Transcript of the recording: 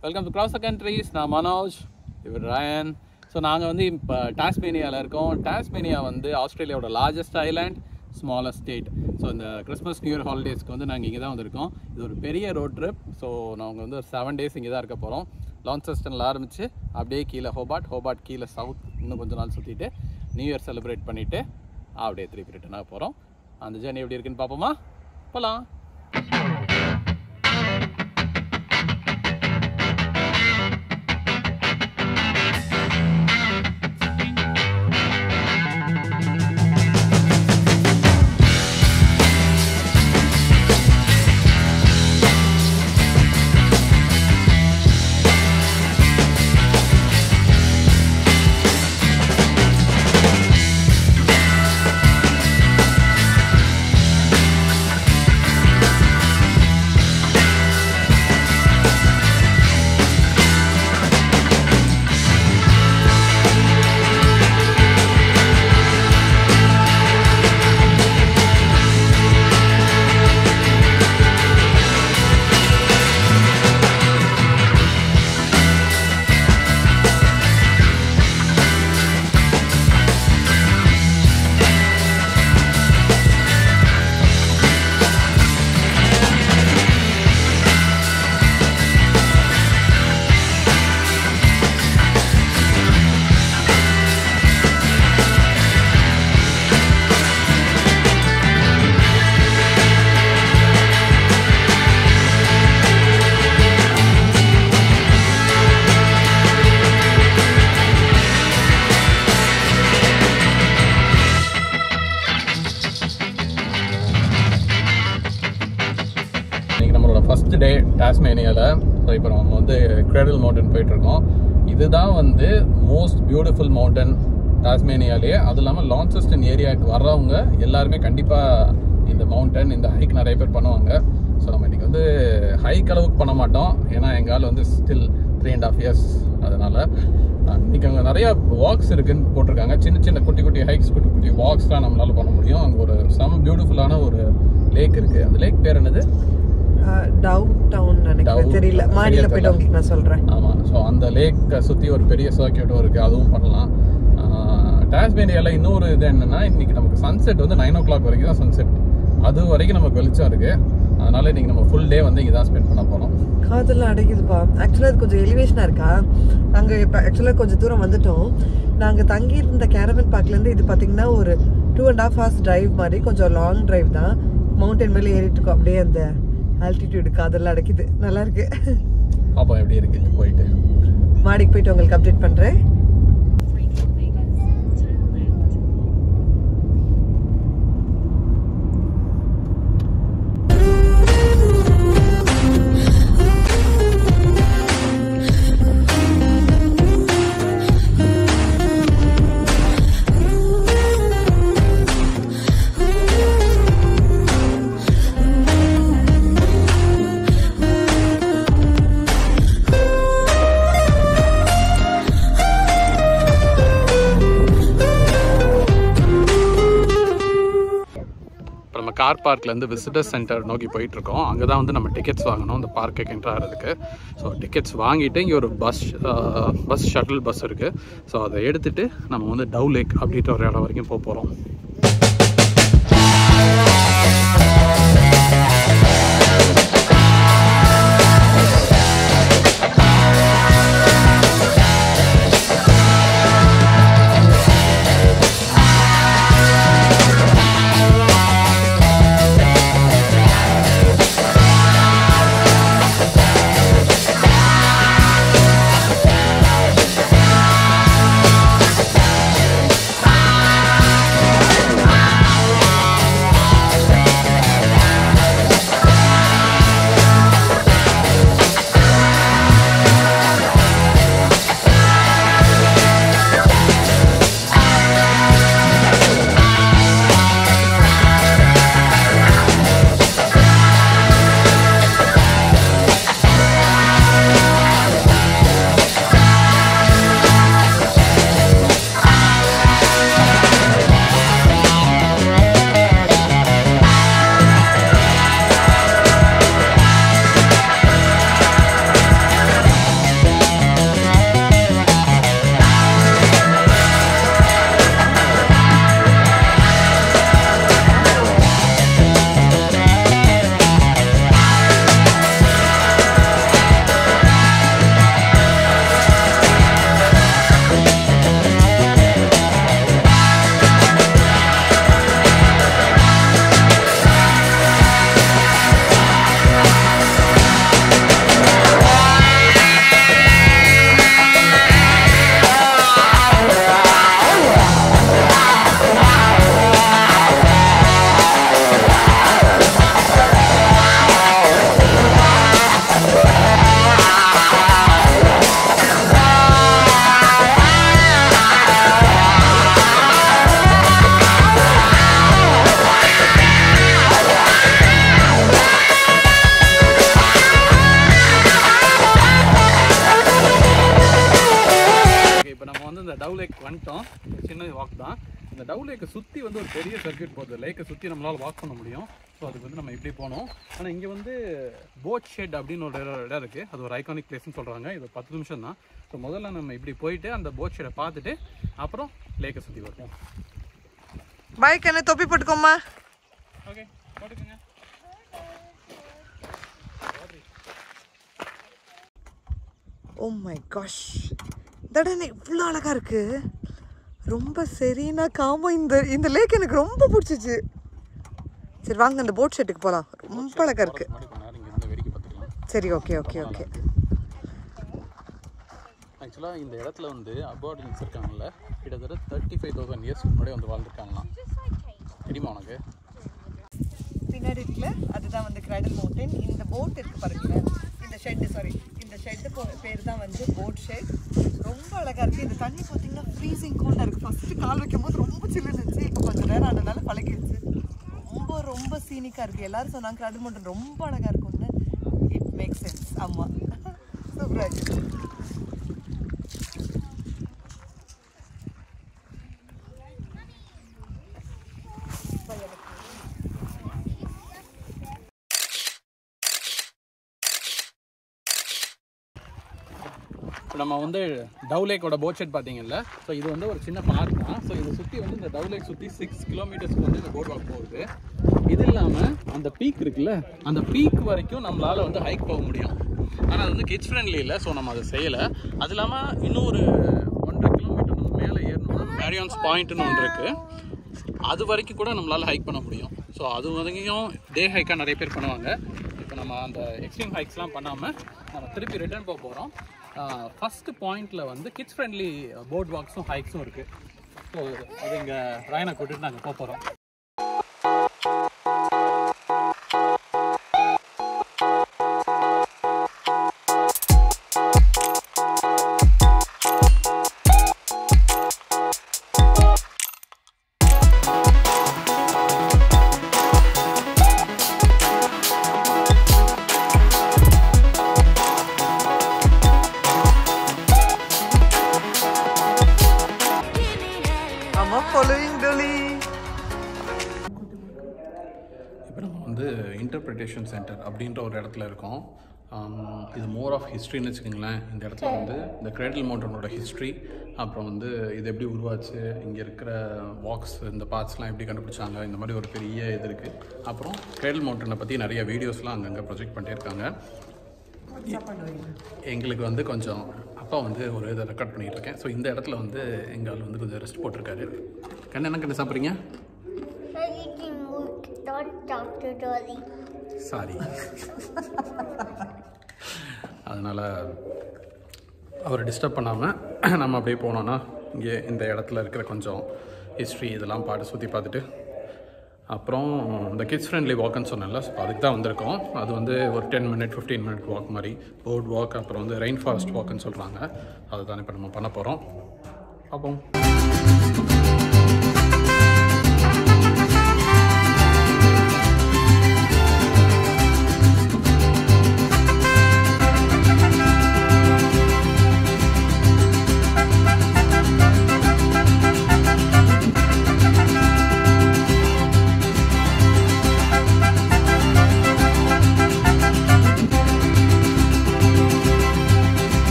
Welcome to cross the countries நான் மனோஜ் இவர் Ryan so நாங்கள் வந்து இப்போ டாஸ்மேனியாவில் இருக்கோம் டாஸ்மேனியா வந்து ஆஸ்திரேலியாவோட largest island smallest state so இந்த கிறிஸ்மஸ் நியூ இயர் ஹாலிடேஸ்க்கு வந்து நாங்கள் இங்கே தான் வந்திருக்கோம் இது ஒரு பெரிய ரோட் ட்ரிப் ஸோ நாங்கள் வந்து ஒரு செவன் டேஸ் இங்கே தான் இருக்க போகிறோம் லான்சஸ்டனில் ஆரம்பித்து அப்படியே கீழே ஹோபாட் ஹோபாட் கீழே சவுத் இன்னும் கொஞ்ச நாள் சுற்றிட்டு நியூ இயர் செலிப்ரேட் பண்ணிவிட்டு அப்படியே திருப்பி ரிட்டர்ன் ஆக போகிறோம் அந்த ஜேர்னி எப்படி இருக்குன்னு பார்ப்போமா போகலாம் இன்னைக்கு நம்மளோட ஃபர்ஸ்ட் டே டாஸ்மேனியாவில் ஸோ இப்போ நம்ம வந்து கிரெடல் மவுண்டன் போயிட்டு இருக்கோம் இதுதான் வந்து மோஸ்ட் பியூட்டிஃபுல் மவுண்டன் டாஸ்மேனியாலேயே அது இல்லாமல் லான்சஸ்டன் ஏரியாவுக்கு வர்றவங்க எல்லாருமே கண்டிப்பாக இந்த மவுண்டன் இந்த ஹைக் நிறைய பேர் பண்ணுவாங்க ஸோ நம்ம இன்னைக்கு வந்து ஹைக் அளவுக்கு பண்ண மாட்டோம் ஏன்னா எங்கள் ஆள் வந்து still three and half years அதனால அஹ், இன்னைக்கு அங்கே நிறைய வாக்ஸ் இருக்குன்னு போட்டிருக்காங்க சின்ன சின்ன குட்டி குட்டி ஹைக்ஸ் குட்டி குட்டி வாக்ஸ்லாம் நம்மளால பண்ண முடியும் அங்கே ஒரு செம பியூட்டிஃபுல்லான ஒரு லேக் இருக்கு அந்த லேக் பேர் என்னது டவு டவுன் நினைக்கிறேன் Dow- தெரியல சரியா மாடியில போயிட்டு தெரியல. உங்களுக்கு நான் சொல்றேன் ஆமாம் ஸோ அந்த லேக்கை சுற்றி ஒரு பெரிய சர்க்கியூட்டும் இருக்குது அதுவும் பண்ணலாம் டாஸ்மேனியாவில் இன்னொரு இது என்னன்னா இன்னைக்கு நமக்கு சன்செட் வந்து நைன் ஓ கிளாக் வரைக்கும் தான் சன்செட் அது வரைக்கும் நமக்கு வெளிச்சம் இருக்கு அதனால இன்னைக்கு நம்ம ஃபுல் டே வந்து இங்கே தான் ஸ்பெண்ட் பண்ண போகிறோம் காதெல்லாம் அடைக்குதுப்பா ஆக்சுவலாக அது கொஞ்சம் எலிவேஷனாக இருக்கா நாங்கள் இப்போ ஆக்சுவலாக கொஞ்சம் தூரம் வந்துட்டோம் நாங்கள் தங்கி இருந்த கேரவன் பார்க்லேருந்து இது பார்த்தீங்கன்னா ஒரு two and half hours drive மாதிரி கொஞ்சம் லாங் டிரைவ் தான் மவுண்டன் மேலே ஏறிட்டு இருக்கோம் அப்படியே அந்த ஆல்டிடியூடு காதெல்லாம் அடைக்குது நல்லா இருக்கு பாப்போம் எப்படி இருக்கு போயிட்டு மாடிக்கு போயிட்டு உங்களுக்கு அப்டேட் பண்ணுறேன் இப்போ நம்ம கார் பார்க்லேருந்து விசிட்டர் சென்டர் நோக்கி போயிட்டு இருக்கோம் அங்கே தான் வந்து நம்ம டிக்கெட்ஸ் வாங்கணும் இந்த பார்க்குக்கு என்ட்ரு ஆகிறதுக்கு ஸோ டிக்கெட்ஸ் வாங்கிட்டு இங்கே ஒரு பஸ் பஸ் ஷட்டில் பஸ் இருக்குது ஸோ அதை எடுத்துட்டு நம்ம வந்து டவு லேக் அப்படின்ற ஒரு இடம் வரைக்கும் போக போகிறோம் இந்த டவு லேக் வந்துட்டோம் சின்ன வாக் தான் இந்த டவு லேக்கை சுற்றி வந்து ஒரு பெரிய சர்க்கியூட் போகுது லேக்கை சுற்றி நம்மளால் வாக் பண்ண முடியும் ஸோ அதுக்கு வந்து நம்ம இப்படி போனோம் ஆனால் இங்கே வந்து போட் ஷெட் அப்படின்னு ஒரு இடம் இடம் இருக்குது அது ஒரு ஐகானிக் பிளேஸ்னு சொல்கிறாங்க இது ஒரு பத்து நிமிஷம் தான் ஸோ முதல்ல நம்ம இப்படி போயிட்டு அந்த போட் ஷெட்டை பார்த்துட்டு அப்புறம் லேக்கை சுற்றி வருவோம் பாய் கண்ணு தொப்பி போட்டுக்கோமா ஓகே போட்டுக்கோங்க ஓ மை காஷ் தடனை இவ்வளோ அழகா இருக்கு ரொம்ப சரினா காமோ இந்த இந்த லேக் எனக்கு ரொம்ப பிடிச்சிச்சு சரி வாங்க அந்த போட் ஷெட்டுக்கு போகலாம் ரொம்ப அழகா இருக்கு முன்னாடி கொஞ்ச நேரம் இங்கே இருந்து வேடிக்கை பார்த்துக்கலாம் சரி ஓகே ஓகே ஓகே ஆக்சுவலாக இந்த இடத்துல வந்து அபார்டின்ஸ் இருக்காங்கல்ல கிட்டத்தட்ட தேர்ட்டி ஃபைவ் தௌசண்ட் இயர்ஸ் முன்னாடி வந்து வாழ்ந்துருக்காங்களாம் தெரியுமா உனக்கு பின்னாடி இருக்குல்ல அதுதான் வந்து கிரைடல் மவுண்டன் இந்த போட் இருக்கு பாருங்களேன் இந்த ஷெட் சாரி இந்த ஷெட்டு பேர் தான் வந்து போட் ஷெட் ரொம்ப அழகா இருக்கு இந்த தண்ணி பார்த்தீங்கன்னா ஃப்ரீசிங் கோல்டா இருக்கு ஃபர்ஸ்ட் கால் வைக்கும் போது ரொம்ப சில்லுன்னு இருந்துச்சு இப்போ கொஞ்சம் நேரம் ஆனதுனால பழகிடுச்சு ரொம்ப ரொம்ப சீனிக்கா இருக்கு எல்லாரும் சொன்னாங்க கிரைடல் மவுண்டன் ரொம்ப அழகா இருக்கும்னு இட் மேக் சென்ஸ் ஆமா சூப்பரா இருக்கு இப்போ நம்ம வந்து டவு லேக்கோட போட் ஷெட் பார்த்தீங்கல்ல ஸோ இது வந்து ஒரு சின்ன பார்க் தான் ஸோ இதை சுற்றி வந்து இந்த டவு லேக் சுற்றி சிக்ஸ் கிலோமீட்டர்ஸ்க்கு வந்து இந்த போட் வாக் போகுது இது இல்லாமல் அந்த பீக் இருக்குல்ல அந்த பீக் வரைக்கும் நம்மளால் வந்து ஹைக் போக முடியும் ஆனால் அது வந்து கிட்ஸ் ஃப்ரெண்ட்லி இல்லை ஸோ நம்ம அதை செய்யலை அது இல்லாமல் இன்னும் ஒரு ஒன்றரை கிலோமீட்டர் நம்ம மேலே ஏறணும்னா மேரியான்ஸ் பாயிண்ட்னு ஒன்று இருக்குது அது வரைக்கும் கூட நம்மளால் ஹைக் பண்ண முடியும் ஸோ அது வரைக்கும் டே ஹைக்காக நிறைய பேர் பண்ணுவாங்க இப்போ நம்ம அந்த எக்ஸ்ட்ரீம் ஹைக்ஸ்லாம் பண்ணாமல் நம்ம திருப்பி ரிட்டர்ன் போக போகிறோம் ஃபஸ்ட்டு பாயிண்டில் வந்து கிட்ஸ் ஃப்ரெண்ட்லி போர்ட் வாக்ஸும் ஹைக்ஸும் இருக்குது ஸோ அது இங்கே ராயனை கூட்டிட்டு நாங்கள் போக போகிறோம் ஆமா ஃபாலோயிங் டொலி இப்போ நம்ம வந்து இன்டர்பிரிட்டேஷன் சென்டர் அப்படின்ற ஒரு இடத்துல இருக்கோம் ஆம், இது மோர் ஆஃப் ஹிஸ்ட்ரின்னு வச்சுக்கோங்களேன் இந்த இடத்துல வந்து இந்த கிரேடல் மவுண்டனோட ஹிஸ்ட்ரி அப்புறம் வந்து இது எப்படி உருவாச்சு இங்கே இருக்கிற வாக்ஸ் இந்த பார்ட்ஸ்லாம் எப்படி கண்டுபிடிச்சாங்க இந்த மாதிரி ஒரு பெரிய இது இருக்குது அப்புறம் கிரேடல் மவுண்டனை பற்றி நிறைய வீடியோஸ்லாம் அங்கங்கே ப்ரொஜெக்ட் பண்ணியிருக்காங்க எங்களுக்கு வந்து கொஞ்சம் அப்பா வந்து ஒரு இதை ரெக்கார்ட் பண்ணிட்டு இருக்கேன் ஸோ இந்த இடத்துல வந்து எங்கள் ஆள் வந்து கொஞ்சம் ரெஸ்ட் போட்டிருக்காரு கண்ணு என்ன கண்ணு சாப்பிட்றீங்க Eating milk, not Dr. Dolly. Sorry அதனால் அவரை டிஸ்டர்ப் பண்ணாமல் நம்ம அப்படியே போனோன்னா இங்கே இந்த இடத்துல இருக்கிற கொஞ்சம் ஹிஸ்ட்ரி இதெல்லாம் பாட்டு சுற்றி பார்த்துட்டு அப்புறம் இந்த கிட்ஸ் ஃப்ரெண்ட்லி வாக்குன்னு சொன்னேன்ல ஸோ அதுக்கு தான் வந்திருக்கோம் அது வந்து ஒரு ten minute fifteen minute walk மாதிரி போர்ட் வாக் அப்புறம் வந்து ரெயின் ஃபாரஸ்ட் வாக்குன்னு சொல்கிறாங்க அதை தான் இப்போ நம்ம பண்ண போகிறோம் பார்ப்போம்